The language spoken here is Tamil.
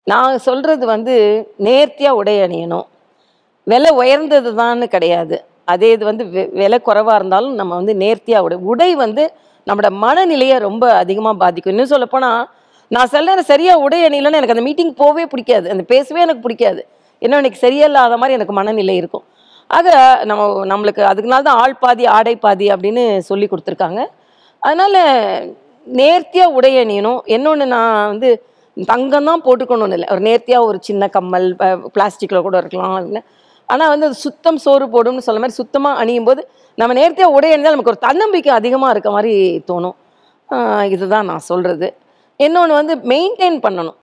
நான் சொல்கிறது வந்து நேர்த்தியாக உடை அணியணும் விலை உயர்ந்தது தான் கிடையாது அதே இது வந்து வெ- விலை குறைவாக இருந்தாலும் நம்ம வந்து நேர்த்தியாக உடை உடை வந்து நம்மளோட மனநிலையை ரொம்ப அதிகமாக பாதிக்கும் இன்னும் சொல்லப்போனால் நான் சில நேரம் சரியாக உடை அணியலைன்னா எனக்கு அந்த மீட்டிங் போகவே பிடிக்காது அந்த பேசவே எனக்கு பிடிக்காது இன்னும் எனக்கு சரியில்லாத மாதிரி எனக்கு மனநிலை இருக்கும் ஆக நம்ம நம்மளுக்கு அதுக்குனால தான் ஆள் பாதி ஆடை பாதி அப்படின்னு சொல்லி கொடுத்துருக்காங்க அதனால நேர்த்தியாக உடை அணியணும் இன்னொன்று நான் வந்து தங்கம் தான் போட்டுக்கணும்னு இல்லை ஒரு நேர்த்தியாக ஒரு சின்ன கம்மல் பிளாஸ்டிக்கில் கூட இருக்கலாம் இல்லை ஆனால் வந்து அது சுத்தம் சோறு போடும்னு சொல்ல மாதிரி சுத்தமாக அணியும் போது நம்ம நேர்த்தியாக உடை அணிந்தால் நமக்கு ஒரு தன்னம்பிக்கை அதிகமாக இருக்க மாதிரி தோணும் ஆஹ் இதுதான் நான் சொல்கிறது இன்னொன்று வந்து மெயின்டைன் பண்ணணும்